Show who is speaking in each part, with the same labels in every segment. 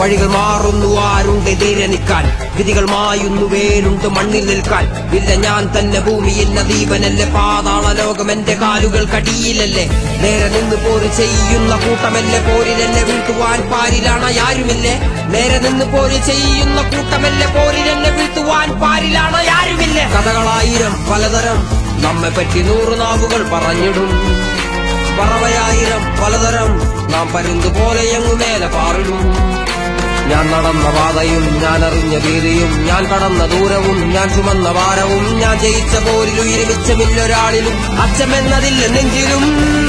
Speaker 1: വഴികൾ മാറുന്നു ആരുണ്ട് എതിരെ നിൽക്കാൻ വിധികൾ മായുന്നു വേരുണ്ട് മണ്ണിൽ നിൽക്കാൻ ഇല്ല ഞാൻ തന്നെ ഭൂമിയിൽ നദീപനല്ലേ പാതാള ലോകം എന്റെ കാലുകൾ കടിയിലല്ലേ നേരെ നിന്ന് പോര് ചെയ്യുന്ന കൂട്ടമല്ലേ പോരിലെന്നെ വീഴ്ത്തുവാൻ പാരിലാണ് ആരുമില്ലേ നേരെ നിന്ന് പോര് ചെയ്യുന്ന കൂട്ടമല്ലേ പോരിലെന്നെ വീഴ്ത്തുവാൻ പാരിലാണ് ആരുമില്ലേ കഥകളായിരം പലതരം നമ്മെ പറ്റി നൂറ് നാവുകൾ പറഞ്ഞിടും പറവയായിരം പലതരം നാം പരുന്തു പോലെ എങ്ങു മേലെ പാറിടും ഞാൻ നടന്ന പാതയും ഞാൻ അറിഞ്ഞ വീതിയും ഞാൻ കടന്ന ദൂരവും ഞാൻ ചുമന്ന ഭാരവും ഞാൻ ജയിച്ച പോരിൽ ഉയരുമിച്ചമില്ലൊരാളിലും അച്ചമെന്നതില്ല നെഞ്ചിലും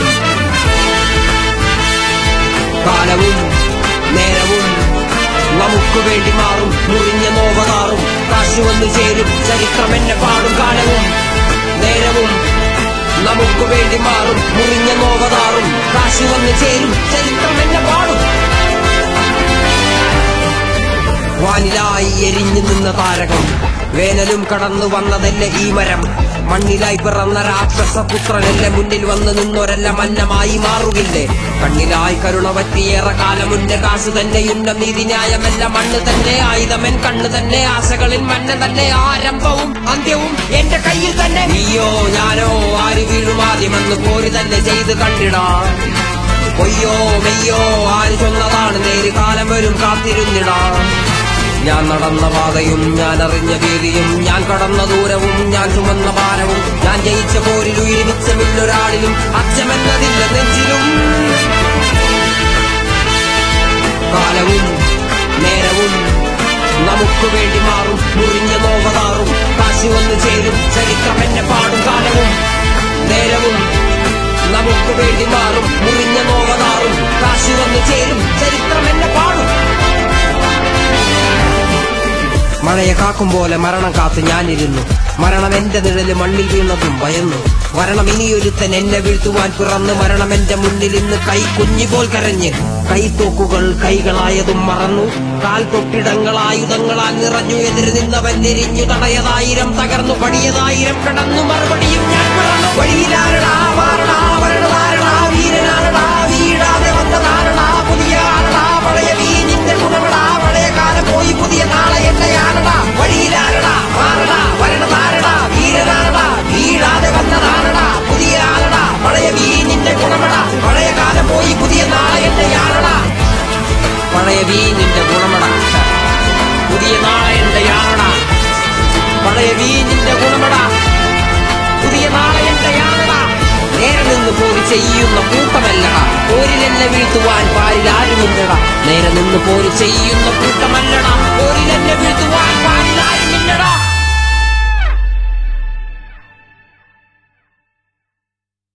Speaker 1: കാലവും നേരവും നമുക്ക് വേണ്ടി മാറും മുറിഞ്ഞ നോവതാറും കാശു വന്നു ചേരും ചരിത്രം എന്നെ പാടും കാലവും നേരവും നമുക്ക് വേണ്ടി മാറും മുറിഞ്ഞ നോവതാറും കാശു വന്നു ചേരും ചരിത്രം എന്നെ പാടും വാനിലായി എരിഞ്ഞു നിന്ന താരകം വേനലും കടന്നു വന്നതല്ലേ ഈ മരം മണ്ണിലായി പിറന്ന രാക്ഷസപുത്രനല്ലേ മുന്നിൽ വന്ന് നിന്നൊരല്ല മന്നമായി മാറുകില്ലേ കണ്ണിലായി കരുണ പറ്റിയേറെ കാലമുന്റെ കാശ് തന്നെ ഉന്നം നീതി ന്യായമല്ല മണ്ണ് തന്നെ ആയുധമൻ കണ്ണ് തന്നെ ആശകളിൽ മണ്ണ തന്നെ ആരംഭവും അന്ത്യവും എന്റെ കയ്യിൽ തന്നെ നീയോ ഞാനോ ആര് വീഴും ആദ്യമെന്ന് പോരി തന്നെ ചെയ്ത് കണ്ടിടാം പൊയ്യോ മെയ്യോ ആര് ചൊന്നതാണ് നേര് കാലം വരും കാത്തിരുന്നിടാം ഞാൻ നടന്ന പാതയും ഞാൻ അറിഞ്ഞ വീതിയും ഞാൻ കടന്ന ദൂരവും ഞാൻ ചുമന്ന ഭാരവും ഞാൻ ജയിച്ച പോരിൽ ഉയരുമിച്ചമില്ലൊരാളിലും അച്ചമെന്നതില്ല നെഞ്ചിലും കാലവും നേരവും നമുക്ക് വേണ്ടി മാറും മുറിഞ്ഞ നോവതാറും കാശി വന്നു ചേരും ചരിത്രം എന്നെ പാടും കാലവും നേരവും നമുക്ക് വേണ്ടി മാറും മുറിഞ്ഞ നോവതാറും കാശി വന്നു ചേരും ചരിത്രം എന്നെ പാടും മഴയെ കാക്കും പോലെ മരണം കാത്ത് ഞാനിരുന്നു മരണം എന്റെ നിഴല് മണ്ണിൽ വീണതും ഭയന്നു മരണം ഇനിയൊരുത്തൻ എന്നെ വീഴ്ത്തുവാൻ പിറന്ന് മരണം എന്റെ മുന്നിൽ ഇന്ന് കൈ കുഞ്ഞിപോൽ കരഞ്ഞ് കൈത്തോക്കുകൾ കൈകളായതും മറന്നു കാൽ തൊട്ടിടങ്ങൾ ആയുധങ്ങളാൽ നിറഞ്ഞു എതിര് നിന്നവൻ എരിഞ്ഞു തടയതായിരം തകർന്നു പടിയതായിരം കടന്നു മറുപടിയും ഞാൻ പിറന്നു വഴിയിലാരടാ മാറടാ വരണതാരടാ വീരനാരടാ വീഴാതെ വന്നതാരടാ പുതിയ ആരടാ പഴയ വീഞ്ഞിന്റെ ഗുണമടാ പഴയ കാലം പോയി പുതിയ നാളെ എന്നെയാണടാ വഴിയിലാരടാ മാറടാ വരണതാരടാ വീരനാരടാ വീഴാതെ വന്നതാരടാ പുതിയ ആരടാ പഴയ വീഞ്ഞിന്റെ ഗുണമടാ പഴയ കാലം പോയി പുതിയ നാളെ എന്നെയാണടാ പഴയ വീഞ്ഞിന്റെ ഗുണമടാ പുതിയ നാളെ എന്നെയാണടാ പഴയ വീഞ്ഞിന്റെ ഗുണമടാ പുതിയ നാളെ എന്നെയാണടാ നേരെ നിന്ന് പോരി ചെയ്യുന്ന കൂട്ടമല്ലടാ പോരിലെന്നെ വീഴ്ത്തുവാൻ പാരിൽ ആരുമില്ലടാ നേരെ നിന്ന് പോരി ചെയ്യുന്ന കൂട്ടമല്ലടാ പോരിലെന്നെ വീഴ്ത്തുവാൻ